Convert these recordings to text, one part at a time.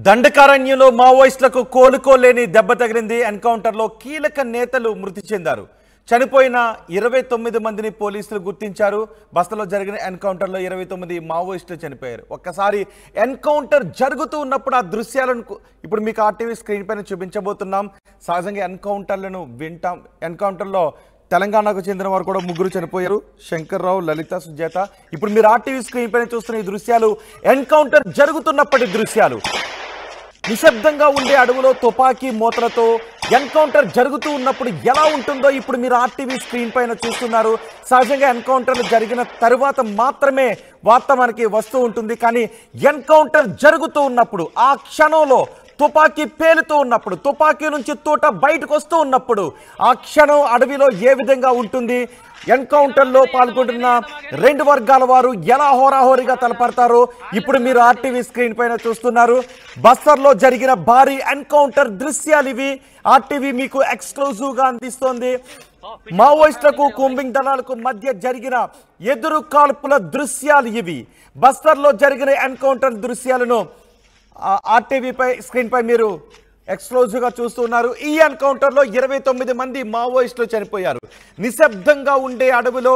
దండకారణ్యంలో మావోయిస్టులకు కోలుకోలేని దెబ్బ తగిలింది ఎన్కౌంటర్లో కీలక నేతలు మృతి చెందారు చనిపోయిన ఇరవై తొమ్మిది మందిని పోలీసులు గుర్తించారు బస్తలో జరిగిన ఎన్కౌంటర్లో ఇరవై తొమ్మిది మావోయిస్టులు చనిపోయారు ఒక్కసారి ఎన్కౌంటర్ జరుగుతూ ఉన్నప్పుడు ఆ దృశ్యాలను కు- ఇప్పుడు మీకు ఆర్టీవీ స్క్రీన్ పైన చూపించబోతున్నాం సహజంగా ఎన్కౌంటర్లను వింటాం ఎన్కౌంటర్లో తెలంగాణకు చెందిన వారు కూడా ముగ్గురు చనిపోయారు శంకర్రావు లలిత సుజాత ఇప్పుడు మీరు ఆర్టీవీ స్క్రీన్ పైన చూస్తున్న ఈ దృశ్యాలు ఎన్కౌంటర్ జరుగుతున్నప్పటి దృశ్యాలు నిశ్శబ్దంగా ఉండే అడవులో తుపాకీ మూతలతో ఎన్కౌంటర్ జరుగుతూ ఉన్నప్పుడు ఎలా ఉంటుందో ఇప్పుడు మీరు ఆర్టీవీ స్క్రీన్ పైన చూస్తున్నారు సహజంగా ఎన్కౌంటర్లు జరిగిన తరువాత మాత్రమే వార్త మనకి వస్తూ ఉంటుంది కానీ ఎన్కౌంటర్ జరుగుతూ ఉన్నప్పుడు ఆ క్షణంలో తుపాకీ పేలుతూ ఉన్నప్పుడు తుపాకీ నుంచి తూట బయటకు వస్తూ ఉన్నప్పుడు ఆ క్షణం అడవిలో ఏ విధంగా ఉంటుంది ఎన్కౌంటర్లో పాల్గొంటున్న రెండు వర్గాల వారు ఎలా హోరాహోరీగా తలపడతారో ఇప్పుడు మీరు ఆర్టీవీ స్క్రీన్ పైన చూస్తున్నారు బస్తర్లో జరిగిన భారీ ఎన్కౌంటర్ దృశ్యాలు ఇవి ఆర్టీవీ మీకు ఎక్స్క్లూజివ్ గా అందిస్తోంది మావోయిస్టులకు కుంబింగ్ దళాలకు మధ్య జరిగిన ఎదురు కాల్పుల దృశ్యాలు ఇవి బస్తర్లో జరిగిన ఎన్కౌంటర్ దృశ్యాలను ఆర్టీవీపై స్క్రీన్ పై మీరు ఎక్స్క్లూజివ్ గా చూస్తున్నారు ఈ ఎన్కౌంటర్ లో ఇరవై తొమ్మిది మంది మావోయిస్టులు చనిపోయారు నిశ్శబ్దంగా ఉండే అడవిలో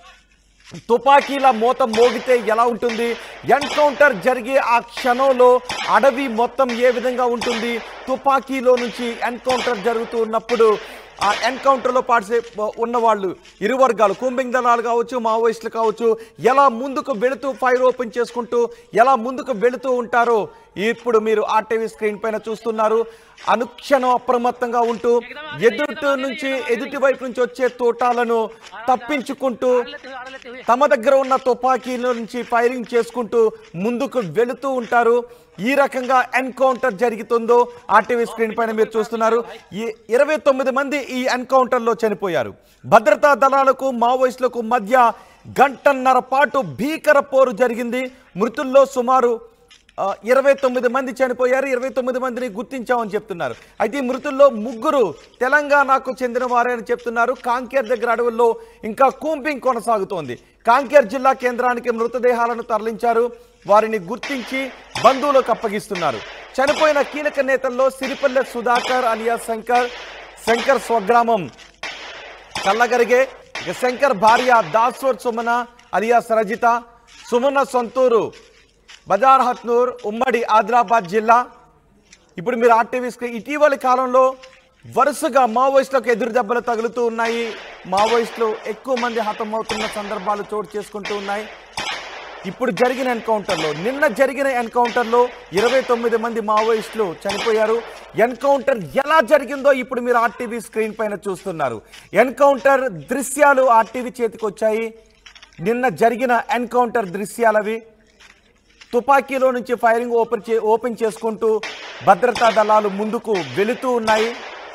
తుపాకీల మూత మోగితే ఎలా ఉంటుంది ఎన్కౌంటర్ జరిగే ఆ క్షణంలో అడవి మొత్తం ఏ విధంగా ఉంటుంది తుపాకీలో నుంచి ఎన్కౌంటర్ జరుగుతూ ఉన్నప్పుడు ఆ ఎన్కౌంటర్లో పార్టిసిపేట్ ఉన్న వాళ్ళు ఇరు వర్గాలు కుంబింగ్ దళాలు కావచ్చు మావోయిస్టులు కావచ్చు ఎలా ముందుకు వెళుతూ ఫైర్ ఓపెన్ చేసుకుంటూ ఎలా ముందుకు వెళుతూ ఉంటారో ఇప్పుడు మీరు ఆర్టీవీ స్క్రీన్ పైన చూస్తున్నారు అనుక్షణం అప్రమత్తంగా ఉంటూ ఎదుటి నుంచి ఎదుటి వైపు నుంచి వచ్చే తోటాలను తప్పించుకుంటూ తమ దగ్గర ఉన్న తుపాకీల నుంచి ఫైరింగ్ చేసుకుంటూ ముందుకు వెళుతూ ఉంటారు ఈ రకంగా ఎన్కౌంటర్ జరుగుతుందో ఆర్టీవీ స్క్రీన్ పైన మీరు చూస్తున్నారు ఈ ఇరవై తొమ్మిది మంది ఈ ఎన్కౌంటర్లో చనిపోయారు భద్రతా దళాలకు మావోయిస్టులకు మధ్య గంటన్నర పాటు భీకర పోరు జరిగింది మృతుల్లో సుమారు ఆ, ఇరవై తొమ్మిది మంది చనిపోయారు ఇరవై తొమ్మిది మందిని గుర్తించామని చెప్తున్నారు అయితే ఈ మృతుల్లో ముగ్గురు తెలంగాణకు చెందిన వారే అని చెప్తున్నారు కాంకేర్ దగ్గర అడవుల్లో ఇంకా కూంపింగ్ కొనసాగుతోంది కాంకేర్ జిల్లా కేంద్రానికి మృతదేహాలను తరలించారు వారిని గుర్తించి బంధువులకు అప్పగిస్తున్నారు చనిపోయిన కీలక నేతల్లో సిరిపల్లె సుధాకర్ అలియా శంకర్ శంకర్ స్వగ్రామం చల్లగరిగే ఇక శంకర్ భార్య దాస్వర్ సుమన అలియాస్ రజిత సుమన సొంతూరు బజార్ హత్నూర్ ఉమ్మడి ఆదిలాబాద్ జిల్లా ఇప్పుడు మీరు ఆర్టీవీ స్క్రీన్ ఇటీవలి కాలంలో వరుసగా మావోయిస్టులకు ఎదురు దెబ్బలు తగులుతూ ఉన్నాయి మావోయిస్టులు ఎక్కువ మంది హతమవుతున్న సందర్భాలు చోటు చేసుకుంటూ ఉన్నాయి ఇప్పుడు జరిగిన ఎన్కౌంటర్లో నిన్న జరిగిన ఎన్కౌంటర్లో ఇరవై తొమ్మిది మంది మావోయిస్టులు చనిపోయారు ఎన్కౌంటర్ ఎలా జరిగిందో ఇప్పుడు మీరు ఆర్టీవీ స్క్రీన్ పైన చూస్తున్నారు ఎన్కౌంటర్ దృశ్యాలు ఆర్టీవీ చేతికి వచ్చాయి నిన్న జరిగిన ఎన్కౌంటర్ దృశ్యాలవి తుపాకీలో నుంచి ఫైరింగ్ ఓపెన్ చే ఓపెన్ చేసుకుంటూ భద్రతా దళాలు ముందుకు వెళుతూ ఉన్నాయి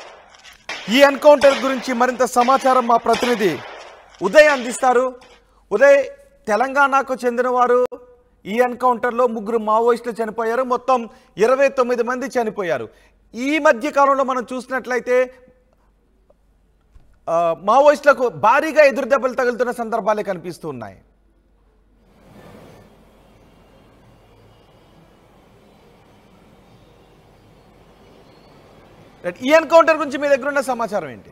ఈ ఎన్కౌంటర్ గురించి మరింత సమాచారం మా ప్రతినిధి ఉదయ్ అందిస్తారు ఉదయ్ తెలంగాణకు చెందినవారు ఈ ఎన్కౌంటర్లో ముగ్గురు మావోయిస్టులు చనిపోయారు మొత్తం ఇరవై తొమ్మిది మంది చనిపోయారు ఈ మధ్య కాలంలో మనం చూసినట్లయితే ఆ, మావోయిస్టులకు భారీగా ఎదురు దెబ్బలు తగులుతున్న సందర్భాలే కనిపిస్తూ ఉన్నాయి రైట్. ఈ ఎన్కౌంటర్ గురించి మీ దగ్గర ఉన్న సమాచారం ఏంటి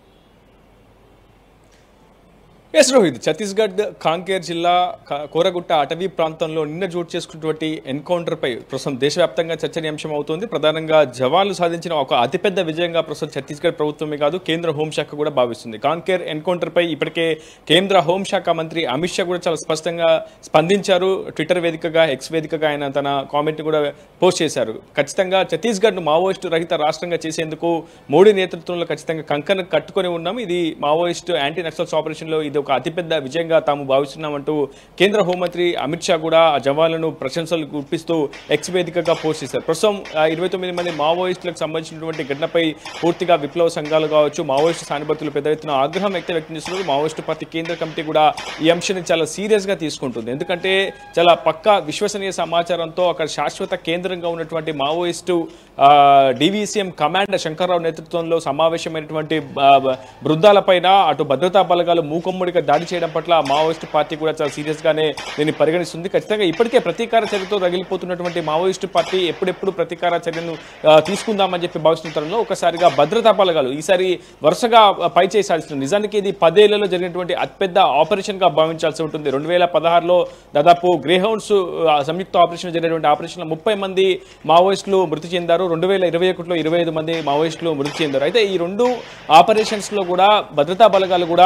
ఎస్ రోహిత్ ఛత్తీస్గఢ్ కాంకేర్ జిల్లా క- కోరగుట్ట అటవీ ప్రాంతంలో నిన్న చోటు చేసుకున్నటువంటి ఎన్కౌంటర్ పై ప్రస్తుతం దేశవ్యాప్తంగా చర్చనీయాంశం అవుతుంది ప్రధానంగా జవాన్లు సాధించిన ఒక అతిపెద్ద విజయంగా ప్రస్తుతం ఛత్తీస్గఢ్ ప్రభుత్వమే కాదు కేంద్ర హోంశాఖ కూడా భావిస్తుంది కాంకేర్ ఎన్కౌంటర్ పై ఇప్పటికే కేంద్ర హోంశాఖ మంత్రి అమిత్ షా కూడా చాలా స్పష్టంగా స్పందించారు ట్విట్టర్ వేదికగా ఎక్స్ వేదికగా ఆయన తన కామెంట్ కూడా పోస్ట్ చేశారు ఖచ్చితంగా ఛత్తీస్గఢ్ను మావోయిస్టు రహిత రాష్ట్రంగా చేసేందుకు మోడీ నేతృత్వంలో ఖచ్చితంగా కంకణ కట్టుకొని ఉన్నాం ఇది మావోయిస్టు యాంటీ నక్సల్స్ ఆపరేషన్లో ఇది ఒక అతిపెద్ద విజయంగా తాము భావిస్తున్నామంటూ కేంద్ర హోంమంత్రి అమిత్ షా కూడా ఆ జవాన్లను ప్రశంసలు గుర్పిస్తూ ఎక్స్ వేదికగా పోస్ట్ చేశారు ప్రస్తుతం ఇరవై తొమ్మిది మంది మావోయిస్టులకు సంబంధించినటువంటి ఘటనపై పూర్తిగా విప్లవ సంఘాలు కావచ్చు మావోయిస్టు సానుభూతులు పెద్ద ఎత్తున ఆగ్రహం వ్యక్తం వ్యక్తం చేస్తున్నారు మావోయిస్టు పార్టీ కేంద్ర కమిటీ కూడా ఈ అంశాన్ని చాలా సీరియస్ గా తీసుకుంటుంది ఎందుకంటే చాలా పక్కా విశ్వసనీయ సమాచారంతో అక్కడ శాశ్వత కేంద్రంగా ఉన్నటువంటి మావోయిస్టు డివిసిఎం కమాండర్ శంకర్రావు నేతృత్వంలో సమావేశమైనటువంటి ఆ, బృందాలపైన అటు భద్రతా బలగాలు మూకమ్ముడిగా మూకుమ్మడిగా దాడి చేయడం పట్ల మావోయిస్టు పార్టీ కూడా చాలా సీరియస్ గానే దీన్ని పరిగణిస్తుంది ఖచ్చితంగా ఇప్పటికే ప్రతీకార చర్యతో రగిలిపోతున్నటువంటి మావోయిస్టు పార్టీ ఎప్పుడెప్పుడు ప్రతీకార చర్యను ఆ, తీసుకుందామని చెప్పి భావిస్తున్న తరుణంలో ఒకసారిగా భద్రతా బలగాలు ఈసారి వరుసగా పై చేయి సాధిస్తున్నారు నిజానికి ఇది పదేళ్లలో జరిగినటువంటి అతిపెద్ద ఆపరేషన్ గా భావించాల్సి ఉంటుంది రెండు వేల పదహారులో దాదాపు గ్రేహౌండ్స్ ఆ, సంయుక్త ఆపరేషన్ జరిగినటువంటి ఆపరేషన్లో ముప్పై మంది మావోయిస్టులు మృతి చెందారు రెండు వేల ఇరవై ఒకటిలో ఇరవై ఐదు మంది మావోయిస్టులు మృతి చెందారు అయితే ఈ రెండు ఆపరేషన్స్ లో కూడా భద్రతా బలగాలు కూడా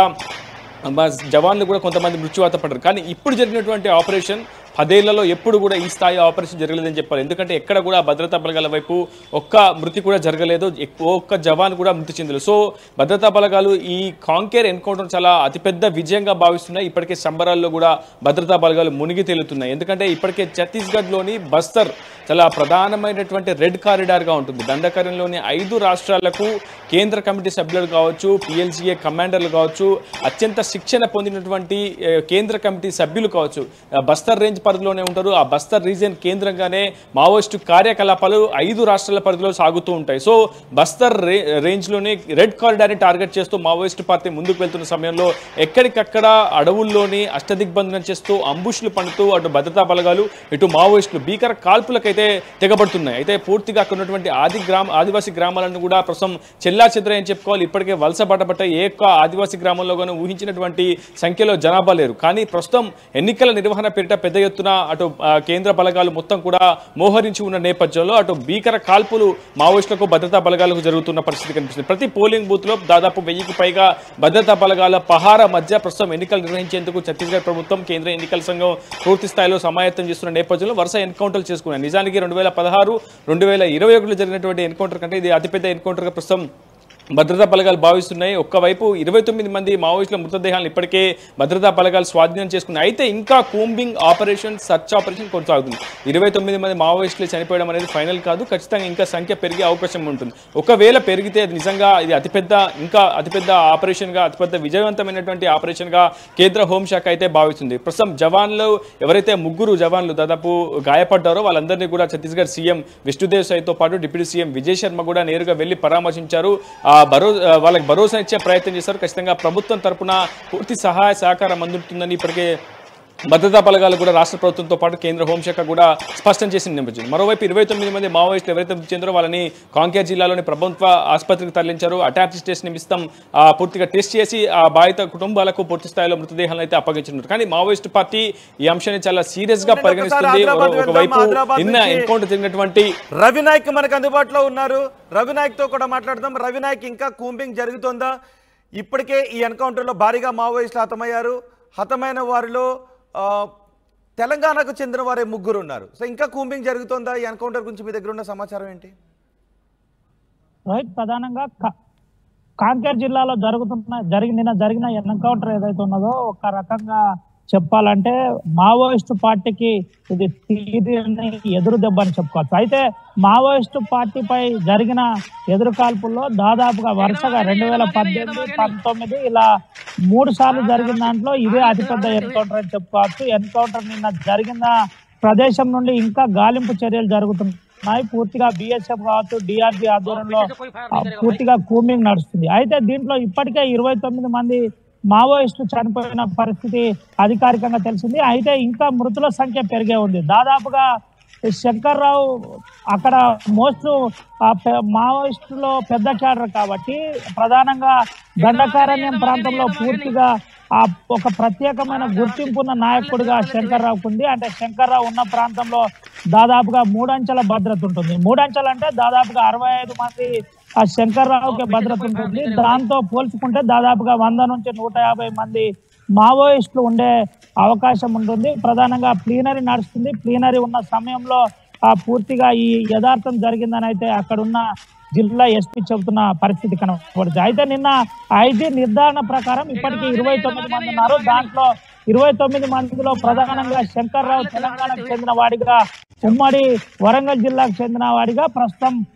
మా జవాన్లు కూడా కొంతమంది మృత్యువాత పడ్డారు కానీ ఇప్పుడు జరిగినటువంటి ఆపరేషన్ పదేళ్లలో ఎప్పుడు కూడా ఈ స్థాయి ఆపరేషన్ జరగలేదని చెప్పాలి ఎందుకంటే ఎక్కడ కూడా భద్రతా బలగాల వైపు ఒక్క మృతి కూడా జరగలేదు ఎక్కు- ఒక్క జవాన్ కూడా మృతి చెందలేదు సో భద్రతా బలగాలు ఈ కాంకేర్ ఎన్కౌంటర్ చాలా అతిపెద్ద విజయంగా భావిస్తున్నాయి ఇప్పటికే సంబరాల్లో కూడా భద్రతా బలగాలు మునిగి తేలుతున్నాయి ఎందుకంటే ఇప్పటికే ఛత్తీస్గఢ్లోని బస్తర్ చాలా ప్రధానమైనటువంటి రెడ్ కారిడార్గా ఉంటుంది దండకార్యంలోని ఐదు రాష్ట్రాలకు కేంద్ర కమిటీ సభ్యులు కావచ్చు పిఎల్సీఏ కమాండర్లు కావచ్చు అత్యంత శిక్షణ పొందినటువంటి ఏ, కేంద్ర కమిటీ సభ్యులు కావచ్చు ఆ, బస్తర్ రేంజ్ పరిధిలోనే ఉంటారు ఆ బస్తర్ రీజియన్ కేంద్రంగానే మావోయిస్టు కార్యకలాపాలు ఐదు రాష్ట్రాల పరిధిలో సాగుతూ ఉంటాయి సో బస్తర్ రే రేంజ్లోనే రెడ్ కారిడార్ని టార్గెట్ చేస్తూ మావోయిస్టు పార్టీ ముందుకు వెళ్తున్న సమయంలో ఎక్కడికక్కడ అడవుల్లోని అష్టదిగ్బంధనం చేస్తూ అంబుష్లు పండుతూ అటు భద్రతా బలగాలు ఇటు మావోయిస్టులు భీకర కాల్పులకైతే తెగబడుతున్నాయి అయితే పూర్తిగా అక్కడ ఉన్నటువంటి ఆది గ్రామ ఆదివాసీ గ్రామాలను కూడా ప్రస్తుతం చెల్లా అని చెప్పుకోవాలి ఇప్పటికే వలస బట్టబట్ట ఏ ఒక్క ఆదివాసీ గ్రామంలో గాను ఊహించినటువంటి సంఖ్యలో జనాభా లేరు కానీ ప్రస్తుతం ఎన్నికల నిర్వహణ పేరిట పెద్ద ఎత్తున అటు ఆ, కేంద్ర బలగాలు మొత్తం కూడా మోహరించి ఉన్న నేపథ్యంలో అటు భీకర కాల్పులు మావోయిస్టులకు భద్రతా బలగాలకు జరుగుతున్న పరిస్థితి కనిపిస్తుంది ప్రతి పోలింగ్ బూత్ లో దాదాపు వెయ్యికి పైగా భద్రతా బలగాల పహార మధ్య ప్రస్తుతం ఎన్నికలు నిర్వహించేందుకు ఛత్తీస్గఢ్ ప్రభుత్వం కేంద్ర ఎన్నికల సంఘం పూర్తి స్థాయిలో సమాయత్తం చేస్తున్న నేపథ్యంలో వరుస ఎన్కౌంటర్లు చేసుకున్నాయి నిజానికి రెండు వేల పదహారు రెండు వేల ఇరవై ఒకటిలో జరిగినటువంటి ఎన్కౌంటర్ కంటే ఇది అతిపెద్ద ఎన్కౌంటర్గా ప్రస్తుతం భద్రతా బలగాలు భావిస్తున్నాయి ఒక్కవైపు ఇరవై తొమ్మిది మంది మావోయిస్టుల మృతదేహాలను ఇప్పటికే భద్రతా బలగాలు స్వాధీనం చేసుకున్నాయి అయితే ఇంకా కూంబింగ్ ఆపరేషన్ సర్చ్ ఆపరేషన్ కొనసాగుతుంది ఇరవై తొమ్మిది మంది మావోయిస్టులు చనిపోవడం అనేది ఫైనల్ కాదు ఖచ్చితంగా ఇంకా సంఖ్య పెరిగే అవకాశం ఉంటుంది ఒకవేళ పెరిగితే అది నిజంగా ఇది అతిపెద్ద ఇంకా అతిపెద్ద ఆపరేషన్గా అతిపెద్ద విజయవంతమైనటువంటి ఆపరేషన్గా కేంద్ర హోంశాఖ అయితే భావిస్తుంది ప్రస్తుతం జవాన్లు ఎవరైతే ముగ్గురు జవాన్లు దాదాపు గాయపడ్డారో వాళ్ళందరినీ కూడా ఛత్తీస్గఢ్ సీఎం విష్ణుదేవ్ సైతో పాటు డిప్యూటీ సీఎం విజయ్ శర్మ కూడా నేరుగా వెళ్లి పరామర్శించారు ఆ భరో ఆ, వాళ్ళకి భరోసా ఇచ్చే ప్రయత్నం చేశారు ఖచ్చితంగా ప్రభుత్వం తరపున పూర్తి సహాయ సహకారం అందుతుందని ఇప్పటికే భద్రతా బలగాలు కూడా రాష్ట్ర ప్రభుత్వంతో పాటు కేంద్ర హోంశాఖ కూడా స్పష్టం చేసిన నేపథ్యం మరోవైపు ఇరవై తొమ్మిది మంది మావోయిస్టులు ఎవరైతే మృతి చెందారో వాళ్ళని కాంకేర్ జిల్లాలోని ప్రభుత్వ ఆసుపత్రికి తరలించారు అటాచ్ టెస్ట్ నిమిత్తం ఆ, పూర్తిగా టెస్ట్ చేసి ఆ బాధిత కుటుంబాలకు పూర్తి స్థాయిలో మృతదేహాలను అయితే అప్పగించినారు కానీ మావోయిస్టు పార్టీ ఈ అంశాన్ని చాలా సీరియస్ గా ఒకసారి పరిగణిస్తుంది హైదరాబాద్ ఒక- వెళ్దాం. ఒకవైపు హైదరాబాద్ నిన్న నుంచి- ఎన్కౌంటర్ జరిగినటువంటి రవి నాయక్ మనకు అందుబాటులో ఉన్నారు రవి నాయక్ తో కూడా మాట్లాడదాం రవి నాయక్ ఇంకా కూంబింగ్ జరుగుతోందా ఇప్పటికే ఈ ఎన్కౌంటర్లో భారీగా మావోయిస్టులు హతమయ్యారు హతమైన వారిలో ఆ, తెలంగాణకు చెందిన వారే ముగ్గురు ఉన్నారు సో ఇంకా కూంబింగ్ జరుగుతోందా ఈ ఎన్కౌంటర్ గురించి మీ దగ్గర ఉన్న సమాచారం ఏంటి రోహిత్ ప్రధానంగా కా- కాంకేర్ జిల్లాలో జరుగుతున్న జరిగిన నిన్న జరిగిన ఎన్కౌంటర్ ఏదైతే ఉన్నదో ఒక రకంగా చెప్పాలంటే మావోయిస్టు పార్టీకి ఇది తీరిని ఎదురు దెబ్బ అని చెప్పుకోవచ్చు అయితే మావోయిస్టు పార్టీపై జరిగిన ఎదురు కాల్పుల్లో దాదాపుగా వరుసగా రెండు వేల పద్దెనిమిది పంతొమ్మిది ఇలా మూడు సార్లు జరిగిన దాంట్లో ఇదే అతిపెద్ద ఎన్కౌంటర్ అని చెప్పుకోవచ్చు ఎన్కౌంటర్ నిన్న జరిగిన ప్రదేశం నుండి ఇంకా గాలింపు చర్యలు జరుగుతున్నాయి పూర్తిగా బిఎస్ఎఫ్ కావచ్చు డిఆర్జీ ఆధ్వర్యంలో ఆ, పూర్తిగా కూమింగ్ నడుస్తుంది అయితే దీంట్లో ఇప్పటికే ఇరవై తొమ్మిది మంది మావోయిస్టులు చనిపోయిన పరిస్థితి అధికారికంగా తెలిసింది అయితే ఇంకా మృతుల సంఖ్య పెరిగే ఉంది దాదాపుగా శంకర్రావు అక్కడ మోస్ట్ ఆ పె- మావోయిస్టులో పెద్ద క్యాడర్ కాబట్టి ప్రధానంగా దండకారణ్యం ప్రాంతంలో పూర్తిగా ఆ ఒక ప్రత్యేకమైన గుర్తింపు ఉన్న నాయకుడిగా శంకర్రావుకు ఉంది అంటే శంకర్రావు ఉన్న ప్రాంతంలో దాదాపుగా మూడంచెల భద్రత ఉంటుంది మూడంచెలు అంటే దాదాపుగా అరవై ఐదు మంది ఆ శంకర్రావుకి భద్రత ఉంటుంది దాంతో పోల్చుకుంటే దాదాపుగా వంద నుంచి నూట యాభై మంది మావోయిస్టులు ఉండే అవకాశం ఉంటుంది ప్రధానంగా ప్లీనరీ నడుస్తుంది ప్లీనరీ ఉన్న సమయంలో ఆ పూర్తిగా ఈ యథార్థం జరిగిందని అయితే అక్కడున్న జిల్లా ఎస్పీ చెబుతున్న పరిస్థితి కనబడుతుంది అయితే నిన్న ఐజీ నిర్ధారణ ప్రకారం ఇప్పటికీ ఇరవై తొమ్మిది మంది ఉన్నారు దాంట్లో ఇరవై తొమ్మిది మందిలో ప్రధానంగా శంకర్రావు తెలంగాణకు చెందిన వాడిగా ఉమ్మడి వరంగల్ జిల్లాకు చెందిన వాడిగా ప్రస్తుతం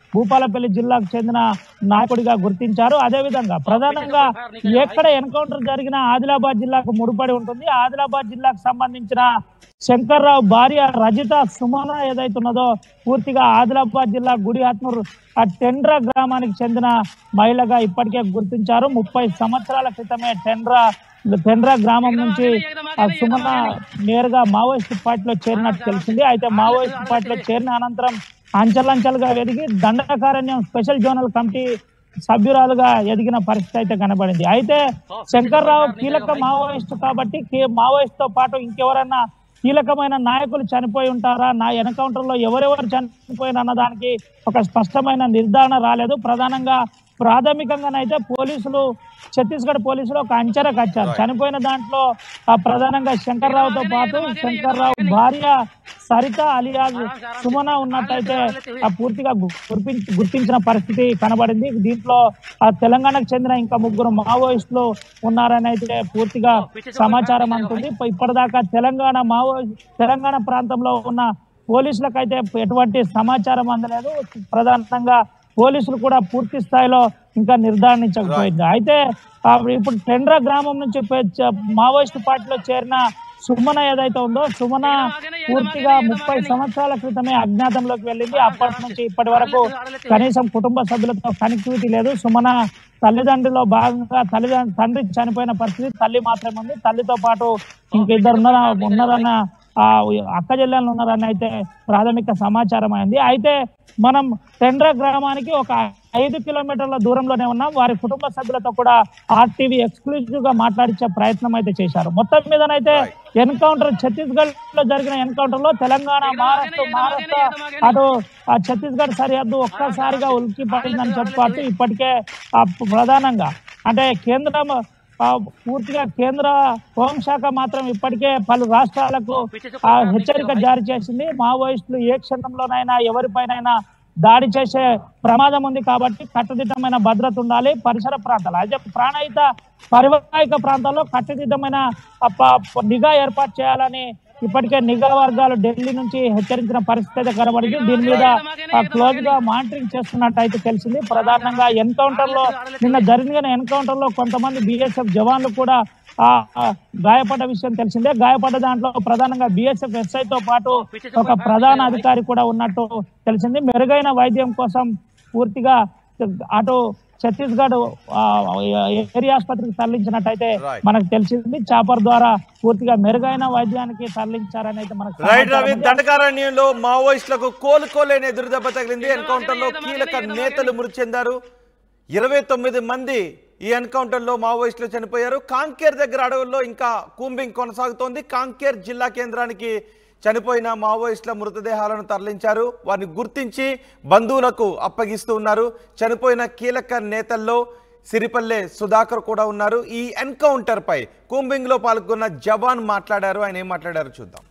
భూపాలపల్లి జిల్లాకు చెందిన నాయకుడిగా గుర్తించారు అదేవిధంగా ప్రధానంగా ఎక్కడ ఎన్కౌంటర్ జరిగినా ఆదిలాబాద్ జిల్లాకు ముడిపడి ఉంటుంది ఆదిలాబాద్ జిల్లాకు సంబంధించిన శంకర్రావు భార్య రజిత సుమన ఏదైతున్నదో పూర్తిగా ఆదిలాబాద్ జిల్లా గుడిహత్నూరు ఆ టెండ్రా గ్రామానికి చెందిన మహిళగా ఇప్పటికే గుర్తించారు ముప్పై సంవత్సరాల క్రితమే టెండ్రా టెండ్రా గ్రామం నుంచి ఆ సుమన నేరుగా మావోయిస్ట్ పార్టీలో చేరినట్టు తెలిసింది అయితే మావోయిస్ట్ పార్టీలో చేరిన అనంతరం అంచెలంచెలుగా ఎదిగి దండకారణ్యం స్పెషల్ జోనల్ కమిటీ సభ్యురాలుగా ఎదిగిన పరిస్థితి అయితే కనబడింది అయితే శంకర్రావు కీలక మావోయిస్ట్ కాబట్టి కే- మావోయిస్ట్ తో పాటు ఇంకెవరన్నా కీలకమైన నాయకులు చనిపోయి ఉంటారా నా ఎన్కౌంటర్ లో ఎవరెవరు చనిపోయిన అన్నదానికి ఒక స్పష్టమైన నిర్ధారణ రాలేదు ప్రధానంగా ప్రాథమికంగానైతే పోలీసులు ఛత్తీస్గఢ్ పోలీసులు ఒక అంచనాకు వచ్చారు చనిపోయిన దాంట్లో ఆ ప్రధానంగా శంకర్రావుతో పాటు శంకర్రావు భార్య సరిత అలియాజ్ సుమన ఉన్నట్టయితే ఆ పూర్తిగా గు- గుర్తించి గుర్తించిన పరిస్థితి కనబడింది దీంట్లో ఆ తెలంగాణకు చెందిన ఇంకా ముగ్గురు మావోయిస్టులు ఉన్నారని అయితే పూర్తిగా సమాచారం అందుతుంది ఇప్ప- ఇప్పటిదాకా తెలంగాణ మావో తెలంగాణ ప్రాంతంలో ఉన్న పోలీసులకైతే ఎటువంటి సమాచారం అందలేదు ప్రధానంగా పోలీసులు కూడా పూర్తి స్థాయిలో ఇంకా నిర్ధారించకపోయింది అయితే ఆ ఇప్పుడు టెండ్రా గ్రామం నుంచి పె- చ- మావోయిస్టు పార్టీలో చేరిన సుమన ఏదైతే ఉందో సుమన పూర్తిగా ముప్పై సంవత్సరాల క్రితమే అజ్ఞాతంలోకి వెళ్ళింది అప్పటి నుంచి ఇప్పటి వరకు కనీసం కుటుంబ సభ్యులతో కనెక్టివిటీ లేదు సుమన తల్లిదండ్రుల్లో భాగంగా తల్లిదండ్రులు తండ్రి చనిపోయిన పరిస్థితి తల్లి మాత్రమే ఉంది తల్లితో పాటు ఇంక ఇద్దరు ఉన్నారా ఉన్నారన్న ఆ అక్క చెల్లెళ్ళు ఉన్నారని అయితే ప్రాథమిక సమాచారం అయింది అయితే మనం టెండ్రా గ్రామానికి ఒక ఐదు కిలోమీటర్ల దూరంలోనే ఉన్నాం వారి కుటుంబ సభ్యులతో కూడా ఆర్టీవీ ఎక్స్క్లూజివ్ గా మాట్లాడించే ప్రయత్నం అయితే చేశారు మొత్తం మీదనైతే ఎన్కౌంటర్ ఛత్తీస్గఢ్ లో జరిగిన ఎన్కౌంటర్ లో తెలంగాణ మహారాష్ట్ర మహారాష్ట్ర అటు ఆ ఛత్తీస్గఢ్ సరిహద్దు ఒక్కసారిగా ఉలికి పడిందని చెప్పవచ్చు ఇప్పటికే ఆ ప్రధానంగా అంటే కేంద్రం ఆ పూర్తిగా కేంద్ర హోంశాఖ మాత్రం ఇప్పటికే పలు రాష్ట్రాలకు ఆ హెచ్చరిక జారీ చేసింది మావోయిస్టులు ఏ క్షణంలోనైనా ఎవరిపైనైనా దాడి చేసే ప్రమాదం ఉంది కాబట్టి కట్టుదిట్టమైన భద్రత ఉండాలి పరిసర ప్రాంతాలు అయితే ప్రాణహిత పరివాహిక ప్రాంతాల్లో కట్టుదిట్టమైన ఆ ప- ప- నిఘా ఏర్పాటు చేయాలని ఇప్పటికే నిఘా వర్గాలు ఢిల్లీ నుంచి హెచ్చరించిన పరిస్థితి అయితే కనబడింది దీని మీద క్లోజ్ గా మానిటరింగ్ చేస్తున్నట్టు అయితే తెలిసింది ప్రధానంగా ఎన్కౌంటర్ లో నిన్న జరిగిన ఎన్కౌంటర్ లో కొంతమంది బిఎస్ఎఫ్ జవాన్లు కూడా ఆ ఆ, గాయపడ్డ విషయం తెలిసిందే గాయపడ్డ దాంట్లో ప్రధానంగా బిఎస్ఎఫ్ ఎస్ఐ తో పాటు ఒక ప్రధాన అధికారి కూడా ఉన్నట్టు తెలిసింది మెరుగైన వైద్యం కోసం పూర్తిగా అటు ఛత్తీస్గఢ్ ఆ, ఏరియా ఆసుపత్రికి తరలించినట్టయితే Right. మనకు తెలిసింది చాపర్ ద్వారా పూర్తిగా మెరుగైన వైద్యానికి తరలించారని అయితే మనకు రైట్ రవి సమాచారం ఉంది. దండకారణ్యంలో మావోయిస్టులకు కోలుకోలేని ఎదురుదెబ్బ తగిలింది ఎన్కౌంటర్ లో కీలక నేతలు మృతి చెందారు ఇరవై తొమ్మిది మంది ఈ ఎన్కౌంటర్ లో మావోయిస్టులు చనిపోయారు కాంకేర్ దగ్గర అడవుల్లో ఇంకా కూంబింగ్ కొనసాగుతోంది కాంకేర్ జిల్లా కేంద్రానికి చనిపోయిన మావోయిస్టుల మృతదేహాలను తరలించారు వారిని గుర్తించి బంధువులకు అప్పగిస్తూ ఉన్నారు చనిపోయిన కీలక నేతల్లో సిరిపల్లె సుధాకర్ కూడా ఉన్నారు ఈ ఎన్కౌంటర్ పై కూంబింగ్ లో పాల్గొన్న జవాన్ మాట్లాడారు ఆయన ఏం మాట్లాడారు చూద్దాం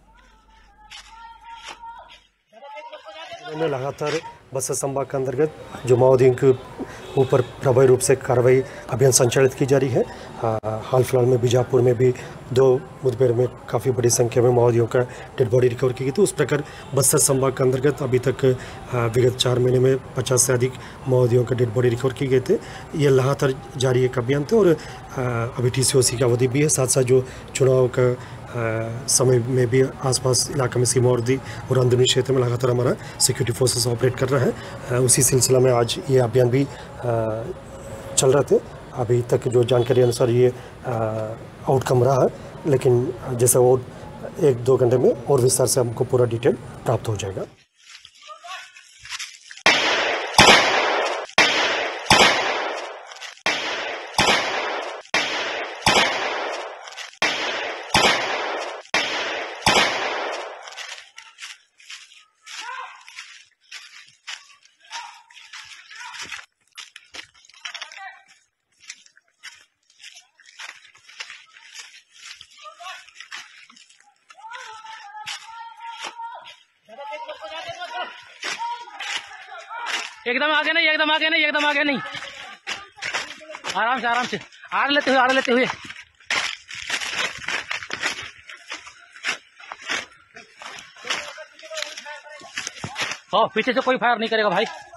में लगातार बस्तर संभाग के अंतर्गत जो माओवादियों के ऊपर प्रभावी रूप से कार्रवाई अभियान संचालित की जा रही है आ, हाल फिलहाल में बीजापुर में भी दो मुठभेड़ में काफ़ी बड़ी संख्या में माओवादियों का डेड बॉडी रिकवर की गई थी उस प्रकार बस्तर संभाग के अंतर्गत अभी तक आ, विगत चार महीने में पचास से अधिक माओवादियों का डेड बॉडी रिकवर किए गए थे ये लगातार जारी एक अभियान थे और आ, अभी टी की अवधि भी है साथ साथ जो चुनाव का अ, समय में भी आसपास इलाके में सीमावर्ती और अंदरूनी क्षेत्र में लगातार हमारा सिक्योरिटी फोर्सेस ऑपरेट कर रहा है अ, उसी सिलसिला में आज ये अभियान भी अ, चल रहे थे अभी तक जो जानकारी अनुसार ये आउटकम रहा है लेकिन जैसे वो एक दो घंटे में और विस्तार से हमको पूरा डिटेल प्राप्त हो जाएगा एकदम आगे नहीं एकदम आगे नहीं एकदम आगे नहीं आराम से आराम से आड़ लेते हुए आड़ लेते हुए हाँ पीछे से कोई फायर नहीं करेगा भाई